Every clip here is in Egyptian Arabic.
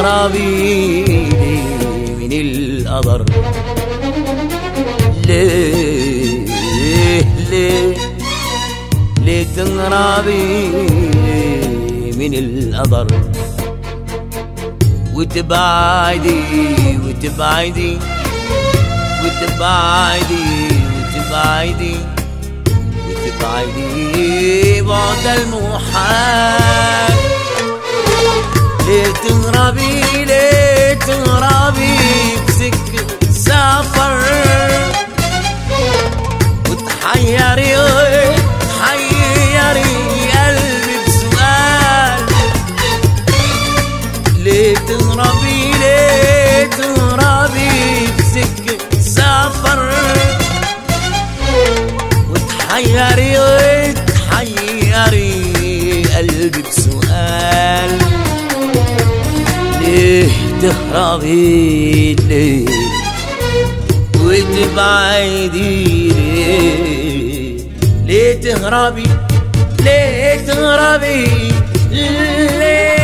تهربي من القدر ليه ليه ليه تهربي من القدر وتبعدي وتبعدي وتبعدي وتبعدي وتبعدي بعد المحال ليه تهربي ليه تهربي بسكة سفر وتحيري تحيري قلبي بسؤال ليه تهربي ليه تهربي بسكة سفر وتحيري تحيري قلبي بسؤال ليه تهربي ليه وتبعدي ليه ليه تهربي ليه تهربي ليه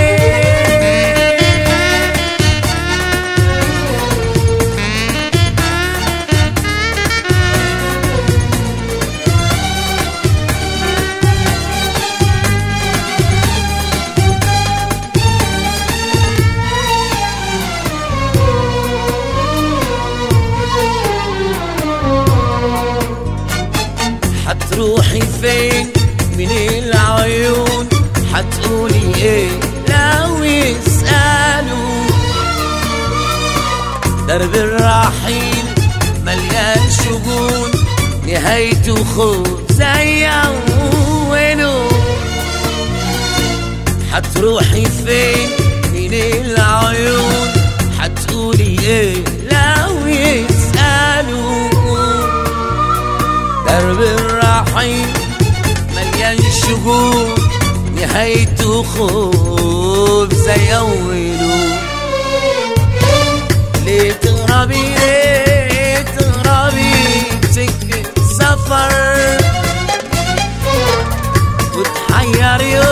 حتروحي فين من العيون حتقولي ايه لو يسألوا درب الرحيل مليان شجون نهايته خوف زي أوله حتروحي فين من العيون حتقولي ايه لو يسألوا درب الرحيل مليان شجون نهايته خوف زي أوله ليه تهربي ليه تهربي سكة سفر وتحيري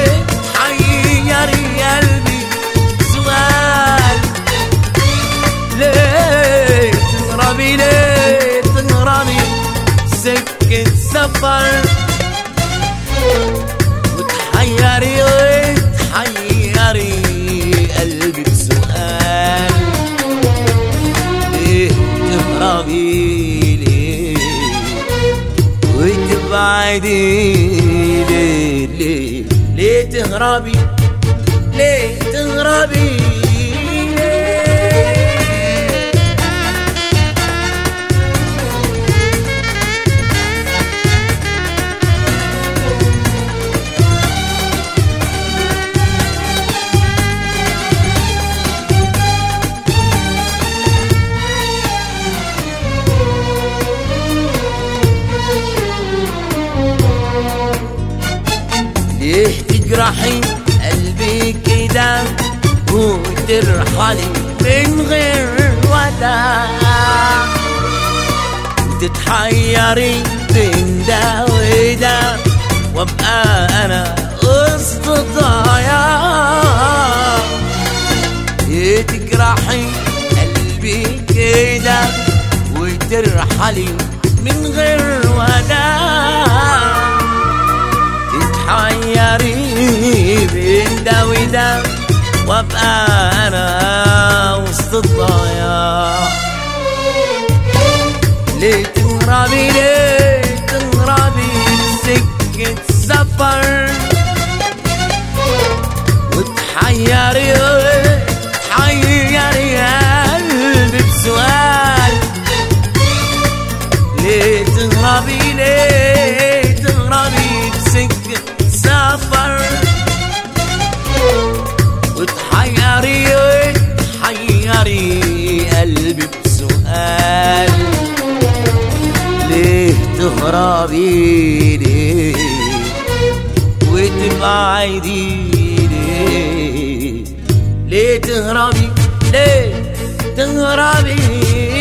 تحيري قلبي سؤال ليه تهربي ليه تهربي سكة سفر وتحيري تحيري قلبي بسؤال ليه تهربي ليه وتبعدي ليه ليه ليه تهربي ليه تهربي ليه ليه تجرحي قلبي كده وترحلي من غير وداع تتحيري بين ده وده وابقى انا وسط الضياع ليه تجرحي قلبي كده وترحلي من غير وداع تتحيري بين ده وده وابقى انا وسط الضياع ليه تهربي ليه تهربي سكة سفر وتحيري تحيري قلبي بسؤال ليه تهربي ليه تهربي بسكة سفر وتحيري تحيري قلبي بسؤال ليه تهربي ليه وتبعدي ليه ليه تهربي ليه تهربي